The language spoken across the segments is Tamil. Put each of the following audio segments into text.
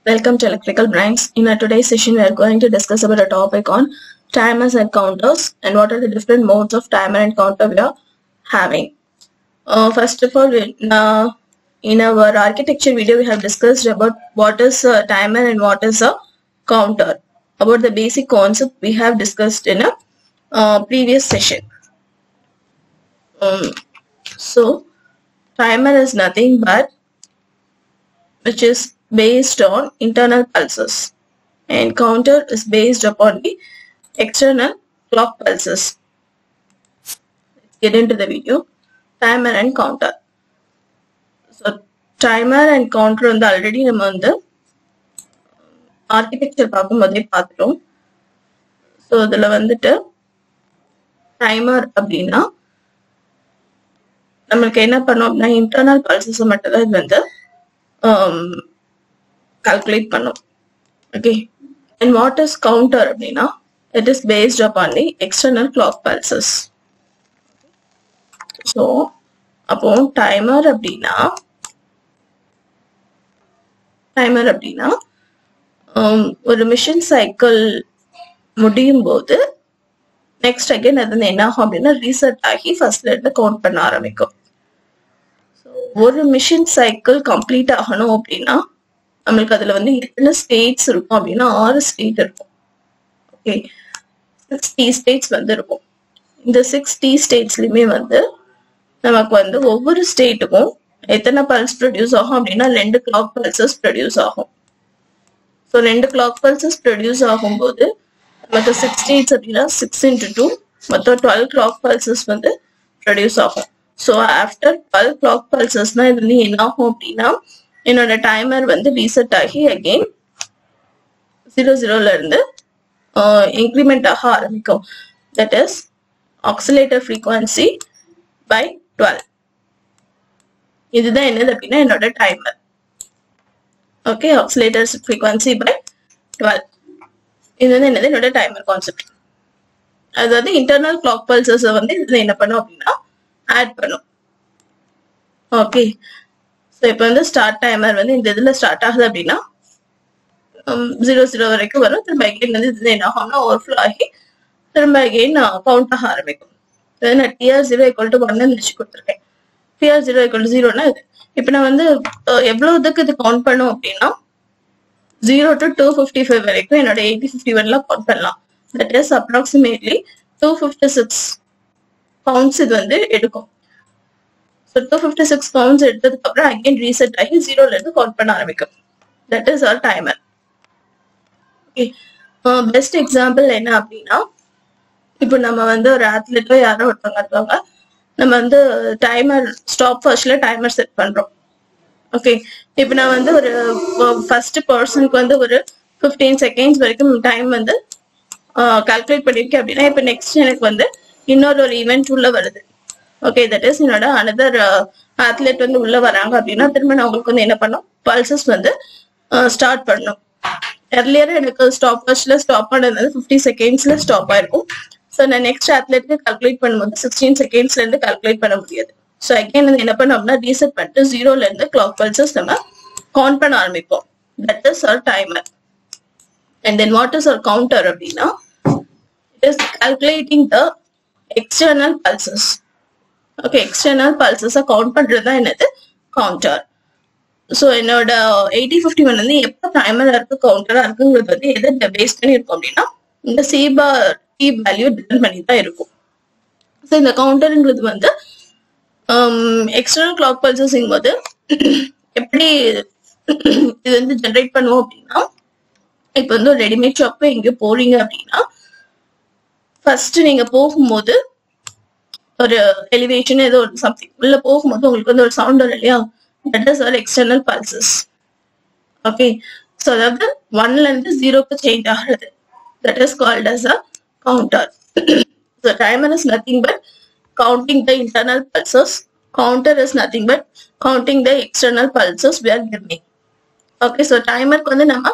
Welcome to Electrical Brains. In our today's session, we are going to discuss about a topic on timers and counters and what are the different modes of timer and counter we are having. Uh, first of all, we, uh, in our architecture video, we have discussed about what is a timer and what is a counter. About the basic concept we have discussed in a uh, previous session. Um, so, timer is nothing but which is based on internal pulses and counter is based upon the external clock pulses. Let's get into the video. Timer and counter. So timer and counter வந்து ஆல்ரெடி நம்ம வந்து ஆர்கிடெக்சர் பார்க்கும்போதே பார்த்துட்டோம் ஸோ இதில் வந்துட்டு டைமர் அப்படின்னா நம்மளுக்கு என்ன பண்ணோம் அப்படின்னா இன்டர்னல் பல்சஸ் மட்டும் தான் இது வந்து கால்குலேட் பண்ணும் okay and what is counter அப்படின்னா it is based upon the external clock pulses so அப்போ டைமர் அப்படின்னா டைமர் அப்படின்னா ஒரு மிஷின் சைக்கிள் முடியும் போது நெக்ஸ்ட் அகைன் அது வந்து என்ன ஆகும் அப்படின்னா ரீசெட் ஆகி ஃபர்ஸ்ட்ல இருந்து கவுண்ட் பண்ண ஆரம்பிக்கும் ஒரு மிஷின் சைக்கிள் கம்ப்ளீட் ஆகணும் அப்படின்னா நம்மளுக்கு அதுல வந்து எத்தனை ஸ்டேட்ஸ் இருக்கும் அப்படின்னா ஆறு ஸ்டேட் இருக்கும் ஓகே சிக்ஸ் டி ஸ்டேட்ஸ் வந்து இருக்கும் இந்த சிக்ஸ் டி ஸ்டேட்ஸ்லயுமே வந்து நமக்கு வந்து ஒவ்வொரு ஸ்டேட்டுக்கும் எத்தனை பல்ஸ் ப்ரொடியூஸ் ஆகும் அப்படின்னா ரெண்டு கிளாக் பல்சஸ் ப்ரொடியூஸ் ஆகும் ஸோ ரெண்டு கிளாக் பல்சஸ் ப்ரொடியூஸ் ஆகும்போது நமக்கு சிக்ஸ் ஸ்டேட்ஸ் அப்படின்னா சிக்ஸ் இன்ட்டு டூ மொத்தம் டுவெல் கிளாக் பல்சஸ் வந்து ப்ரொடியூஸ் ஆகும் ஸோ ஆஃப்டர் டுவெல் கிளாக் பல்சஸ்னா இது வந்து என்ன ஆகும் அப்படின்னா என்னோட டைமர் வந்து ரீசெட் ஆகி அகெயின் ஜீரோ ஜீரோல இருந்து இன்க்ரிமெண்ட் ஆக ஆரம்பிக்கும் that is oscillator frequency by twelve இதுதான் என்னது அப்படின்னா என்னோட timer okay oscillator frequency by twelve இது வந்து என்னது என்னோட டைமர் கான்செப்ட் அதாவது இன்டர்னல் கிளாக் பல்சஸ் வந்து இதுல என்ன பண்ணும் அப்படின்னா ஆட் பண்ணும் ஓகே ஸோ இப்போ வந்து ஸ்டார்ட் டைமர் வந்து இந்த இதில் ஸ்டார்ட் ஆகுது அப்படின்னா ஜீரோ ஜீரோ வரைக்கும் வரும் திரும்ப அகெயின் வந்து இது என்ன ஆகும்னா ஓவர்ஃப்ளோ ஆகி திரும்ப அகெயின் கவுண்ட் ஆக ஆரம்பிக்கும் நான் டிஆர் ஜீரோ ஈக்குவல் டு ஒன்னு நினச்சி கொடுத்துருக்கேன் டிஆர் ஜீரோ ஈக்குவல் டு ஜீரோனா இது இப்போ நான் வந்து எவ்வளோ இதுக்கு இது கவுண்ட் பண்ணும் அப்படின்னா zero to two fifty five வரைக்கும் என்னோட எயிட்டி ஃபிஃப்டி ஒன்ல கவுண்ட் பண்ணலாம் that is approximately two fifty six counts இது வந்து எடுக்கும் so two fifty six counts எடுத்ததுக்கு அப்புறம் அகைன் ரீசெட் ஆகி ஜீரோல இருந்து கவுண்ட் பண்ண ஆரம்பிக்கும் that is our timer okay best example என்ன அப்படின்னா இப்போ நம்ம வந்து ஒரு ஆத்லெட்டோ யாரோ ஒருத்தவங்க இருக்காங்க நம்ம வந்து டைமர் ஸ்டாப் ஃபர்ஸ்ட்ல டைமர் செட் பண்றோம் ஓகே இப்போ நான் வந்து ஒரு ஃபர்ஸ்ட் பர்சனுக்கு வந்து ஒரு ஃபிஃப்டீன் செகண்ட்ஸ் வரைக்கும் டைம் வந்து கால்குலேட் பண்ணியிருக்கேன் அப்படின்னா இப்போ நெக்ஸ்ட் எனக்கு வந்து இன்னொரு ஒரு ஈவெண்ட் உள்ள வருது ஓகே தட் இஸ் என்னோட அனதர் அத்லெட் வந்து உள்ள வராங்க அப்படின்னா திரும்ப நான் உங்களுக்கு வந்து என்ன பண்ணும் பல்சஸ் வந்து ஸ்டார்ட் பண்ணும் எர்லியர் எனக்கு ஸ்டாப் ஃபர்ஸ்ட்ல ஸ்டாப் பண்ணது ஃபிஃப்டி செகண்ட்ஸ்ல ஸ்டாப் ஆயிருக்கும் ஸோ நான் நெக்ஸ்ட் அத்லெட்க்கு கால்குலேட் பண்ணும்போது சிக்ஸ்டீன் செகண்ட்ஸ்ல இருந்து கால்குலேட் பண்ண முடியாது ஸோ அகைன் வந்து என்ன பண்ணோம்னா ரீசெட் பண்ணிட்டு ஜீரோல இருந்து கிளாக் பல்சஸ் நம்ம கவுண்ட் பண்ண ஆரம்பிப்போம் that is our timer and then what is our counter அப்படின்னா it is calculating the external pulses okay external பல்சஸை கவுண்ட் பண்ணுறது தான் என்னது கவுண்டர் ஸோ என்னோட எயிட்டி ஃபிஃப்டி ஒன் வந்து எப்போ டைமராக இருக்கு கவுண்டராக இருக்குங்கிறது வந்து எதை பேஸ் பண்ணி இருக்கும் அப்படின்னா இந்த சீபா டி வேல்யூ டிபெண்ட் பண்ணி தான் இருக்கும் ஸோ இந்த கவுண்டருங்கிறது வந்து எக்ஸ்டர்னல் கிளாக் பல்சஸிங் போது எப்படி இது வந்து ஜென்ரேட் பண்ணுவோம் அப்படின்னா இப்போ வந்து ஒரு ரெடிமேட் ஷாப்பு எங்கேயோ போறீங்க அப்படின்னா ஃபர்ஸ்ட் நீங்க போகும்போது ஒரு எலிவேஷன் ஏதோ ஒரு சம்திங் உள்ள போகும்போது உங்களுக்கு வந்து ஒரு சவுண்ட் வரும் இல்லையா that is our external pulses okay so அதாவது ஒன்ல இருந்து ஜீரோக்கு சேஞ்ச் ஆகிறது that is called as a counter so timer is nothing but counting the internal pulses counter is nothing but counting the external pulses we are giving okay so டைமருக்கு வந்து நம்ம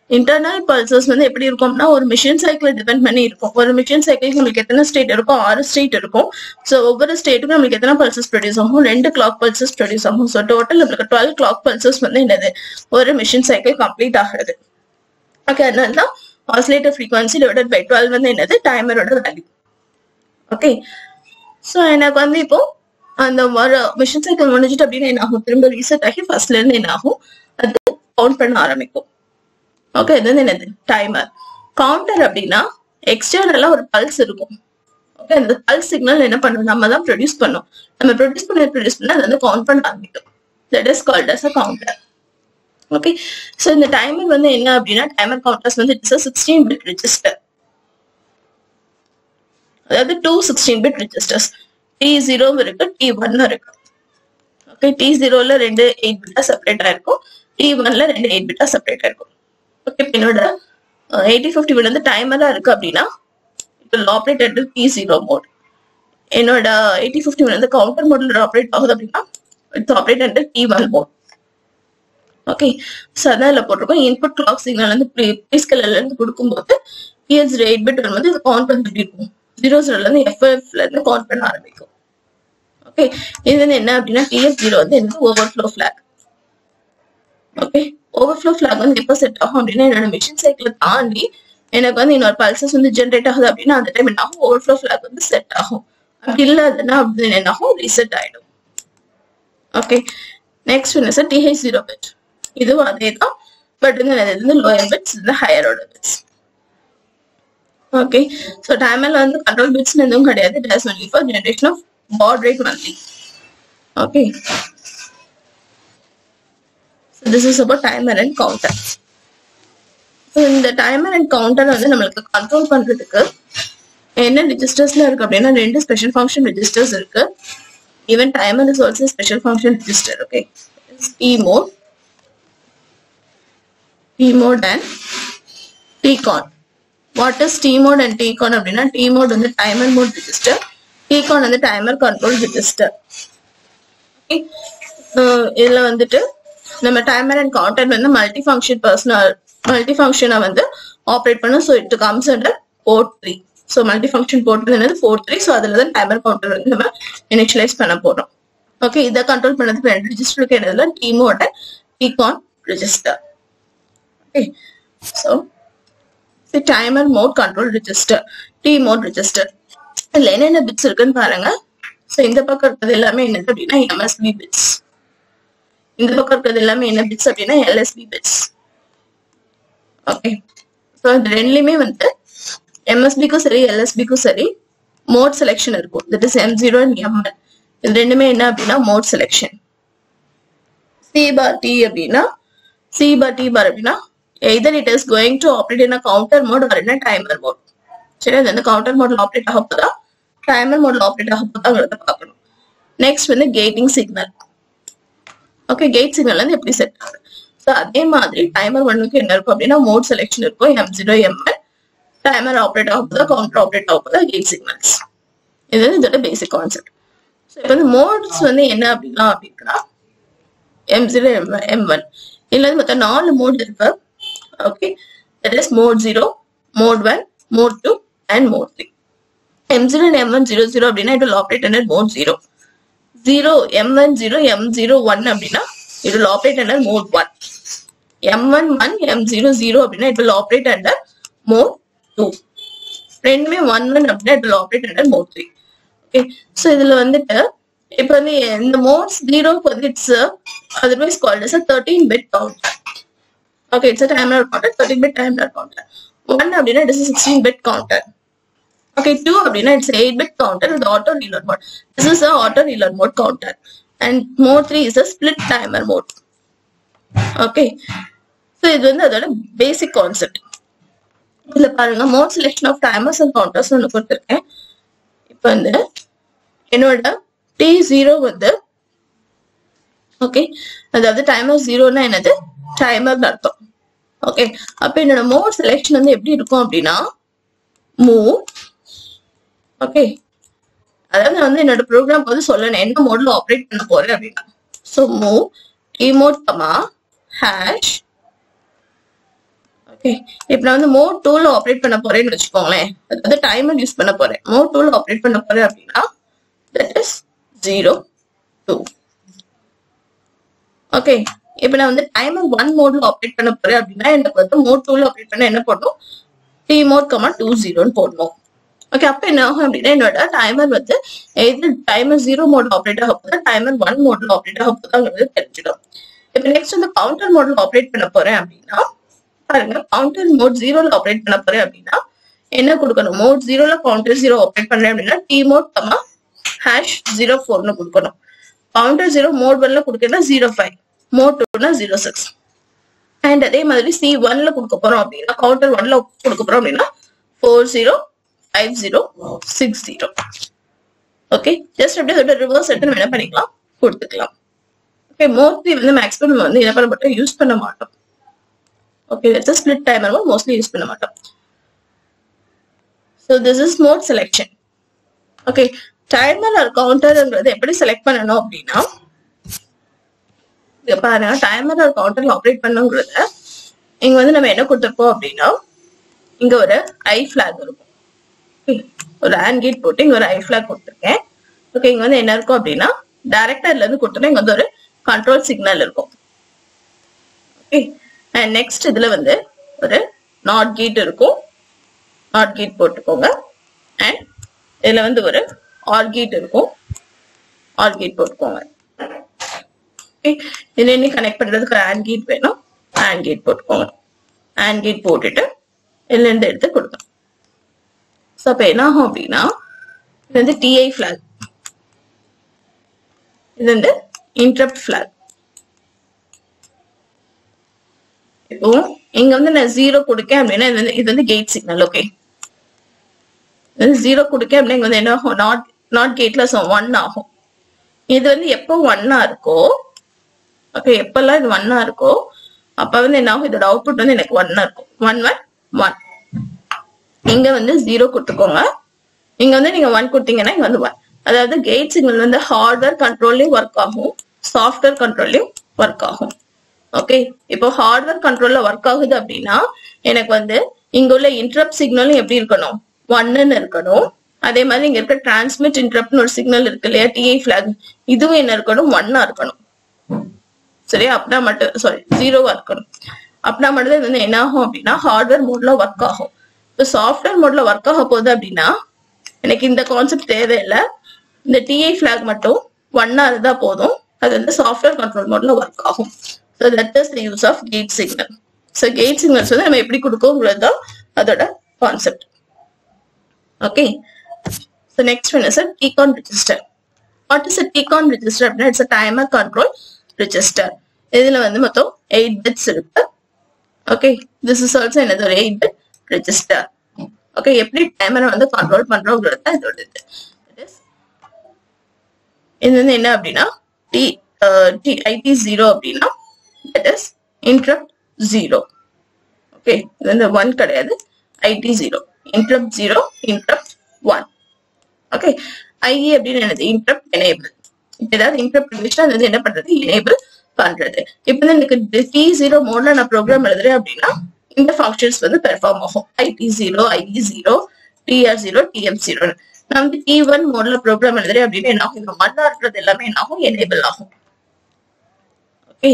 இன்டர்னல் பல்சஸ் வந்து எப்படி இருக்கும்னா ஒரு மிஷின் சைக்கிள் டிபெண்ட் பண்ணி இருக்கும் ஒரு மிஷின் சைக்கிளுக்கு நம்மளுக்கு எத்தனை ஸ்டேட் இருக்கும் ஆறு ஸ்டேட் இருக்கும் ஸோ ஒவ்வொரு ஸ்டேட்டுக்கும் நம்மளுக்கு எத்தனை பல்சஸ் ப்ரொடியூஸ் ஆகும் ரெண்டு கிளாக் பல்சஸ் ப்ரொடியூஸ் ஆகும் ஸோ டோட்டல் நம்மளுக்கு டுவெல் கிளாக் பல்சஸ் வந்து என்னது ஒரு மிஷின் சைக்கிள் கம்ப்ளீட் ஆகிறது ஓகே அதனால தான் oscillator frequency divided by twelve வந்து என்னது டைமரோட வேல்யூ ஓகே ஸோ எனக்கு வந்து இப்போ அந்த ஒரு மிஷின் சைக்கிள் முடிஞ்சிட்டு அப்படின்னு என்ன ஆகும் திரும்ப ரீசெட் ஆகி ஃபர்ஸ்ட்ல இருந்து என்ன ஆகும் அது கவுண்ட் பண்ண ஆரம்பிக்கும் ஓகே இது வந்து என்னது டைமர் கவுண்டர் அப்படின்னா எக்ஸ்டர்னலா ஒரு பல்ஸ் இருக்கும் ஓகே அந்த பல்ஸ் சிக்னல் என்ன பண்ணும் நம்ம தான் ப்ரொடியூஸ் பண்ணோம் நம்ம ப்ரொடியூஸ் பண்ண ப்ரொடியூஸ் பண்ண அது வந்து கவுண்ட் பண்ண ஆரம்பிக்கும் that is called as a counter okay so இந்த டைமர் வந்து என்ன அப்படின்னா டைமர் கவுண்டர்ஸ் வந்து இட்ஸ் சிக்ஸ்டீன் பிட் ரெஜிஸ்டர் அதாவது two sixteen bit registers T ஜீரோவும் இருக்கு டி ஒன்னும் இருக்கு ஓகே டி ஜீரோல ரெண்டு எயிட் பிட்டா செப்பரேட்டா இருக்கும் டி ஒன்ல ரெண்டு எயிட் பிட்டா செப்பரேட்டா இருக்கும் ஓகே என்னோட எயிட்டி ஃபிஃப்டி வந்து டைமரா இருக்கு அப்படின்னா இப்போ operate at T zero mode என்னோட எயிட்டி ஃபிஃப்டி வந்து கவுண்டர் மோட்ல ஆப்ரேட் ஆகுது அப்படின்னா it's operate at T one mode okay so அதான் இதில் போட்டிருக்கோம் இன்புட் கிளாக் சிக்னல் வந்து ப்ரீஸ்கல்ல இருந்து கொடுக்கும்போது பிஎஸ் எயிட் பிட் வந்து இது கவுண்ட் பண்ணி எப்படி இருக்கும் ஜீரோ ஜீரோல இருந்து எஃப்எஃப்ல இருந்து கவுண்ட் பண்ண ஆரம்பிக்கும் ஓகே இது வந்து என்ன அப்படின்னா டிஎஃப் ஜீரோ வந்து எனக்கு overflow flag okay overflow flag வந்து எப்போ செட் ஆகும் அப்படின்னா என்னோட மிஷின் சைக்கிளை தாண்டி எனக்கு வந்து இன்னொரு பல்சஸ் வந்து ஜென்ரேட் ஆகுது அப்படின்னா அந்த டைம் என்ன ஆகும் ஓவர்ஃப்ளோ ஃபிளாக் வந்து செட் ஆகும் அப்படி இல்லாதுன்னா அப்படி என்ன ஆகும் ரீசெட் ஆயிடும் okay next one sir TH zero bit இதுவும் அதே தான் பட் வந்து இது வந்து லோயர் பிட்ஸ் இது ஹையரோட பிட்ஸ் ஓகே ஸோ டைமர்ல வந்து கண்ட்ரோல் பிட்ஸ் எதுவும் கிடையாது it has only for generation of baud rate monthly okay so this is about timer and counter so இந்த டைமர் அண்ட் கவுண்டர் வந்து நம்மளுக்கு கண்ட்ரோல் பண்றதுக்கு என்ன ரிஜிஸ்டர்ஸ்ல இருக்கு அப்படின்னா ரெண்டு ஸ்பெஷல் ஃபங்க்ஷன் ரிஜிஸ்டர்ஸ் இருக்கு even timer is also special function register okay T mode T mode and TCON what is T mode and TCON அப்படின்னா டி மோட் வந்து டைமர் மோட் ரிஜிஸ்டர் டிகான் வந்து டைமர் கண்ட்ரோல் ரிஜிஸ்டர் இதுல வந்துட்டு நம்ம டைமர் அண்ட் கவுண்டர் வந்து மல்டி ஃபங்க்ஷன் பர்சனல் மல்டி ஃபங்க்ஷனை வந்து ஆப்ரேட் பண்ணும் so it comes under port three so multi function port என்னது ஃபோர் த்ரீ ஸோ அதில் தான் டைமர் கவுண்டர் வந்து நம்ம இனிஷியலைஸ் பண்ண போறோம் ஓகே இதை கண்ட்ரோல் பண்ணதுக்கு ரெண்டு ரிஜிஸ்டருக்கு என்னதுல டீமோட TCON register okay so timer mode control register T mode register இதுல என்னென்ன பிட்ஸ் இருக்குன்னு பாருங்க ஸோ இந்த பக்கம் இருக்கிறது எல்லாமே என்னது அப்படின்னா எம்எஸ்பி பிட்ஸ் இந்த பக்கம் இருக்கிறது எல்லாமே என்ன பிட்ஸ் அப்படின்னா எல்எஸ்பி பிட்ஸ் ஓகே ஸோ இது ரெண்டுலையுமே வந்து எம்எஸ்பிக்கும் சரி எல்எஸ்பிக்கும் சரி மோட் செலெக்ஷன் இருக்கும் that is M zero and ML இது ரெண்டுமே என்ன அப்படின்னா mode selection C bar T அப்படின்னா சி பார் டி பார் அப்படின்னா either it is going to operate in counter mode or in timer mode சரி அது வந்து கவுண்டர் மோட்ல ஆப்ரேட் ஆக போதா டைமர் மோட்ல ஆப்ரேட் ஆக போதாங்கிறத பார்க்கணும் நெக்ஸ்ட் வந்து gating signal okay gate signal வந்து எப்படி செட் ஆகுது ஸோ அதே மாதிரி டைமர் ஒன்னுக்கு என்ன இருக்கும் அப்படின்னா மோட் செலெக்ஷன் இருக்கும் M zero ML timer operate ஆக போதா கவுண்டர் ஆப்ரேட் ஆக போதா கேட் சிக்னல்ஸ் இது வந்து இதோட பேசிக் கான்செப்ட் ஸோ இப்போ வந்து மோட்ஸ் வந்து என்ன அப்படின்னா அப்படின்னா M zero M M one இதுல வந்து மொத்தம் நாலு மோட் இருக்கு okay that is mode zero mode one mode two and mode three M zero M one zero zero அப்படின்னா it will operate under mode zero zero M one zero M zero one அப்படின்னா it will operate under mode one M one one M zero zero அப்படின்னா it will operate under mode two ரெண்டுமே ஒன் ஒன் அப்படின்னா it will operate under mode three okay so இதுல வந்துட்டு இப்போ வந்து இந்த மோட்ஸ் ஜீரோக்கு வந்து it's otherwise called is thirteen bit counter okay it's timer counter thirteen bit timer counter one அப்படின்னா it's sixteen bit counter okay two அப்படின்னா இட்ஸ் எயிட் பிட் கவுண்டர் இது auto reload mode this is auto reload mode counter and mode three is a split timer mode okay so இது வந்து அதோட பேசிக் கான்செப்ட் இதுல பாருங்க mode selection of timers and counters ஒன்று கொடுத்துருக்கேன் இப்போ வந்து என்னோட டி ஜீரோ வந்து ஓகே அதாவது டைமர் ஜீரோனா என்னது டைமர் அர்த்தம் ஓகே அப்ப என்னோட மோட் செலெக்ஷன் வந்து எப்படி இருக்கும் அப்படின்னா மூவ் ஓகே அதாவது நான் வந்து என்னோட ப்ரோக்ராம் வந்து சொல்லணும் என்ன மோட்ல ஆப்ரேட் பண்ண போறேன் அப்படின்னா so move TMOD comma hash okay இப்போ நான் வந்து மோட் டூல ஆப்ரேட் பண்ண போறேன்னு வச்சுக்கோங்களேன் அதாவது டைமர் யூஸ் பண்ண போறேன் மோட் டூல ஆப்ரேட் பண்ண போறேன் அப்படின்னா that is zero two okay இப்போ நான் வந்து டைமர் ஒன் மோட்ல ஆப்ரேட் பண்ண போறேன் அப்படின்னா எனக்கு வந்து மோட் டூல ஆப்ரேட் பண்ண என்ன பண்ணணும் டி மோட் கமா டூ ஜீரோன்னு போடணும் ஓகே அப்ப என்ன ஆகும் அப்படின்னா என்னோட டைமர் வந்து எது டைமர் ஜீரோ மோட்ல ஆப்ரேட் ஆக போதா டைமர் ஒன் மோட்ல ஆப்ரேட் ஆக போதாங்கிறது தெரிஞ்சிடும் இப்போ நெக்ஸ்ட் வந்து கவுண்டர் மோட்ல ஆப்ரேட் பண்ண போறேன் அப்படின்னா பாருங்க கவுண்டர் மோட் ஜீரோல ஆப்ரேட் பண்ண போறேன் அப்படின்னா என்ன கொடுக்கணும் மோட் ஜீரோல கவுண்டர் ஜீரோ ஆப்ரேட் பண்றேன் அப்படின்னா T mode comma hash zero ஃபோர்னு கொடுக்கணும் கவுண்டர் ஜீரோ மோட் ஒன்ல கொடுக்கணும் ஜீரோ ஃபைவ் மோட் டூனா ஜீரோ சிக்ஸ் அண்ட் அதே மாதிரி சி ஒன்ல கொடுக்க போறோம் அப்படின்னா கவுண்டர் ஒன்ல கொடுக்க போறோம் அப்படின்னா four zero five zero six zero okay just அப்படியே அதோட ரிவர்ஸ் எடுத்து நம்ம என்ன பண்ணிக்கலாம் கொடுத்துக்கலாம் ஓகே மோஸ்ட்லி வந்து மேக்ஸிமம் நம்ம வந்து என்ன பண்ண மாட்டோம் யூஸ் பண்ண மாட்டோம் okay let's split timer mostly use பண்ண மாட்டோம் so this is mode selection okay timer or கவுண்டர்ங்கிறது எப்படி செலக்ட் பண்ணணும் அப்படின்னா இங்க பாருங்க டைமர் ஆர் கவுண்டர்ல ஆப்ரேட் பண்ணுங்கிறத இங்க வந்து நம்ம என்ன கொடுத்துருப்போம் அப்படின்னா இங்க ஒரு ஐ ஃபிளாக் இருக்கும் Okay, ஒரு ஹேண்ட் கேட் போட்டு இங்க ஒரு ஐ ஃபிளாக் கொடுத்துருக்கேன் ஓகே இங்க வந்து என்ன இருக்கும் அப்படின்னா டைரக்டர்ல இருந்து கொடுத்தோம்னா இங்க வந்து ஒரு கண்ட்ரோல் சிக்னல் இருக்கும் ஓகே அண்ட் நெக்ஸ்ட் இதுல வந்து ஒரு நாட் கேட் இருக்கும் நாட் கேட் போட்டுக்கோங்க அண்ட் இதுல வந்து ஒரு ஆர் கேட் இருக்கும் ஆர் கேட் போட்டுக்கோங்க ஓகே இதுல என்ன கனெக்ட் பண்றதுக்கு ஹேண்ட் கேட் வேணும் ஹேண்ட் கேட் போட்டுக்கோங்க ஹேண்ட் கேட் போட்டுட்டு இதுல இருந்து எடுத்து கொடுக்கணும் ஸோ அப்போ என்ன ஆகும் அப்படின்னா இது வந்து டிஐ ஃபிளாக் இது வந்து இன்டரப்ட் ஃபிளாக் இப்போ இங்க வந்து நான் ஜீரோ கொடுக்கேன் அப்படின்னா இது வந்து இது வந்து கேட் சிக்னல் ஓகே ஜீரோ கொடுக்கேன் அப்படின்னா இங்க வந்து என்ன ஆகும் நாட் நாட் கேட்ல ஒன் ஆகும் இது வந்து எப்போ ஒன்னா இருக்கோ ஓகே எப்பெல்லாம் இது ஒன்னா இருக்கோ அப்ப வந்து என்ன ஆகும் இதோட அவுட்புட் வந்து எனக்கு ஒன்னா இருக்கும் ஒன் ஒன் ஒன் இங்க வந்து ஜீரோ கொடுத்துக்கோங்க இங்க வந்து நீங்க ஒன் கொடுத்தீங்கன்னா இங்க வந்து ஒன் அதாவது கேட் சிக்னல் வந்து ஹார்ட்வேர் கண்ட்ரோல்லையும் ஒர்க் ஆகும் சாஃப்ட்வேர் கண்ட்ரோல்லையும் ஒர்க் ஆகும் ஓகே இப்போ ஹார்ட்வேர் கண்ட்ரோல்ல ஒர்க் ஆகுது அப்படின்னா எனக்கு வந்து இங்க உள்ள இன்டரப்ட் சிக்னலும் எப்படி இருக்கணும் ஒன்னுன்னு இருக்கணும் அதே மாதிரி இங்க இருக்க டிரான்ஸ்மிட் இன்டரப்ட்னு ஒரு சிக்னல் இருக்கு இல்லையா டிஐ ஃபிளாக் இதுவும் என்ன இருக்கணும் ஒன்னா இருக்கணும் சரியா அப்படின்னா மட்டும் சாரி ஜீரோவா இருக்கணும் அப்படின்னா மட்டும் தான் இது வந்து என்ன ஆகும் அப்படின்னா ஹார்ட்வேர் மோட்ல ஒர்க் ஆகும் இப்போ சாஃப்ட்வேர் மோட்ல ஒர்க் ஆக போகுது அப்படின்னா எனக்கு இந்த கான்செப்ட் தேவையில்லை இந்த டிஐ ஃபிளாக் மட்டும் ஒன்னா இருந்தா போதும் அது வந்து சாஃப்ட்வேர் கண்ட்ரோல் மோட்ல ஒர்க் ஆகும் so that is the use of gate signal so gate signals வந்து நம்ம எப்படி கொடுக்கோங்கிறது தான் அதோட concept okay so next one is TCON register what is a TCON register அப்படின்னா it's a timer control register இதுல வந்து மொத்தம் எயிட் பிட்ஸ் இருக்கு ஓகே திஸ் இஸ் ஆல்சோ என்னது ஒரு எயிட் பிட் ரெஜிஸ்டர் ஓகே எப்படி டைமரை வந்து கண்ட்ரோல் பண்றோங்கிறது தான் இதோட இது That is, இது வந்து என்ன அப்படின்னா டி டி ஐடி ஜீரோ அப்படின்னா that is interrupt zero okay இது வந்து ஒன் கிடையாது IT zero interrupt zero interrupt one okay IE அப்படின்னு என்னது இன்ட்ரப்ட் எனேபிள் இப்ப ஏதாவது இன்டரப்ட் இருந்துச்சுன்னா அது வந்து என்ன பண்றது எனேபிள் பண்றது இப்ப வந்து எனக்கு டி ஜீரோ மோட்ல நான் ப்ரோக்ராம் எழுதுறேன் அப்படின்னா இந்த ஃபங்க்ஷன்ஸ் வந்து பெர்ஃபார்ம் ஆகும் IT zero IE zero TR zero TM zero நான் வந்து டி ஒன் மோட்ல ப்ரோக்ராம் எழுதுறேன் அப்படின்னு என்ன ஆகும் இந்த மண்ணா இருக்கிறது எல்லாமே என்ன ஆகும் எனேபிள் ஆகும் ஓகே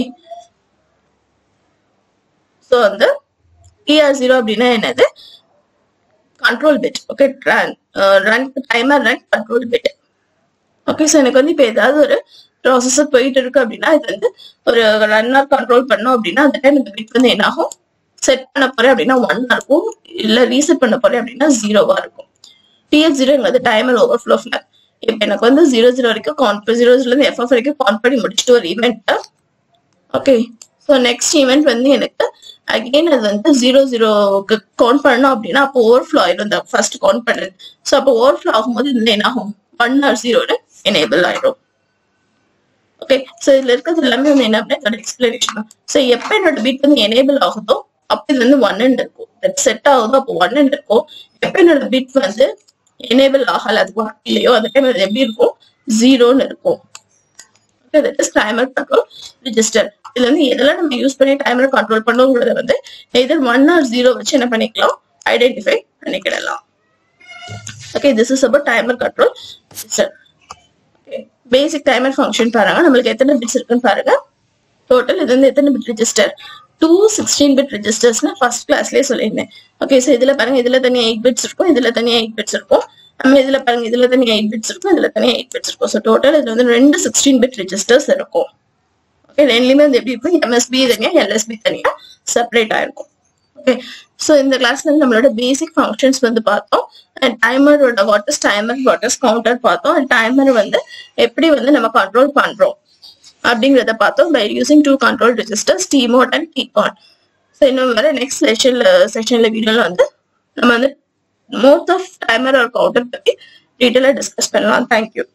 ஸோ வந்து டிஆர் ஜீரோ அப்படின்னா என்னது control bit okay run run timer run control bit okay so எனக்கு வந்து இப்போ ஏதாவது ஒரு ப்ராசஸர் போயிட்டு இருக்கு அப்படின்னா இது வந்து ஒரு ரன்னர் கண்ட்ரோல் பண்ணோம் அப்படின்னா அந்த டைம் இந்த பிட் வந்து என்ன ஆகும் செட் பண்ண போறேன் அப்படின்னா ஒன்னா இருக்கும் இல்ல ரீசெட் பண்ண போறேன் அப்படின்னா ஜீரோவா இருக்கும் டிஎஸ் ஜீரோங்கிறது டைமர் ஓவர்ஃப்ளோ ஃபிளாக் இப்போ எனக்கு வந்து ஜீரோ ஜீரோ வரைக்கும் கவுண்ட் ஜீரோ ஜீரோல இருந்து எஃப்எஃப் வரைக்கும் கவுண்ட் பண்ணி முடிச்சுட்டு ஒரு event okay so next event வந்து எனக்கு அகெயின் அது வந்து ஜீரோ ஜீரோக்கு கவுண்ட் பண்ணணும் அப்படின்னா அப்போ ஓவர்ஃப்ளோ ஆயிடும் இந்த ஃபர்ஸ்ட் கவுண்ட் பண்ணது ஸோ அப்போ ஓவர்ஃப்ளோ ஆகும்போது இந்த என்ன ஆகும் ஒன் ஆர் ஜீரோட எனேபிள் ஆயிடும் ஓகே ஸோ இதுல இருக்கிறது எல்லாமே வந்து என்ன அப்படின்னா எக்ஸ்பிளனேஷன் தான் ஸோ எப்போ என்னோட பீட் வந்து எனேபிள் ஆகுதோ அப்போ இது வந்து ஒன் அண்ட் இருக்கும் செட் ஆகுதோ அப்போ ஒன் அண்ட் இருக்கும் எப்போ என்னோட பீட் வந்து எனேபிள் ஆகல அது ஒர்க் இல்லையோ அந்த டைம் அது எப்படி இருக்கும் ஜீரோன்னு இருக்கும் that is timer control register இதுல இருந்து எதெல்லாம் நம்ம யூஸ் பண்ணி டைமர் கண்ட்ரோல் பண்ணுங்கிறத வந்து எதர் ஒன் ஆர் ஜீரோ வச்சு என்ன பண்ணிக்கலாம் ஐடென்டிஃபை பண்ணிக்கிடலாம் okay this is about timer control register okay basic timer function பாருங்க நம்மளுக்கு எத்தனை பிட்ஸ் இருக்குன்னு பாருங்க டோட்டல் இது வந்து எத்தனை bit register two sixteen bit ரெஜிஸ்டர்ஸ்னு ஃபர்ஸ்ட் கிளாஸ்லேயே சொல்லியிருந்தேன் ஓகே ஸோ இதுல பாருங்க இதுல தனியா எயிட் பிட்ஸ் இருக்கும் இதுல தனியா எயிட் பிட்ஸ் இருக்கும் நம்ம இதுல பாருங்க இதுல தனியா எயிட் பிட்ஸ் இருக்கும் இதுல தனியா எயிட் பிட்ஸ் இருக்கும் ஸோ டோட்டல் இதுல வந்து ரெண்டு சிக்ஸ்டீன் பிட் ரெஜிஸ்டர்ஸ் இருக்கும் ஓகே ரெண்டுலயுமே வந்து எப்படி இருக்கும் எம்எஸ்பி தனியா எல்எஸ்பி தனியா செப்பரேட் ஆயிருக்கும் ஓகே ஸோ இந்த கிளாஸ்ல வந்து நம்மளோட பேசிக் ஃபங்க்ஷன்ஸ் வந்து பார்த்தோம் அண்ட் டைமரோட what is timer what is counter பார்த்தோம் அண்ட் டைமர் வந்து எப்படி வந்து நம்ம கண்ட்ரோல் பண்றோம் அப்படிங்கிறத பார்த்தோம் by using two control registers D mode and TCON so இன்னும் வர நெக்ஸ்ட் செஷன்ல செஷன்ல வீடியோல வந்து நம்ம வந்து மோஸ்ட் ஆஃப் டைமர் ஒரு கவுண்டர் பத்தி டீட்டெயிலாக டிஸ்கஸ் பண்ணலாம் தேங்க்யூ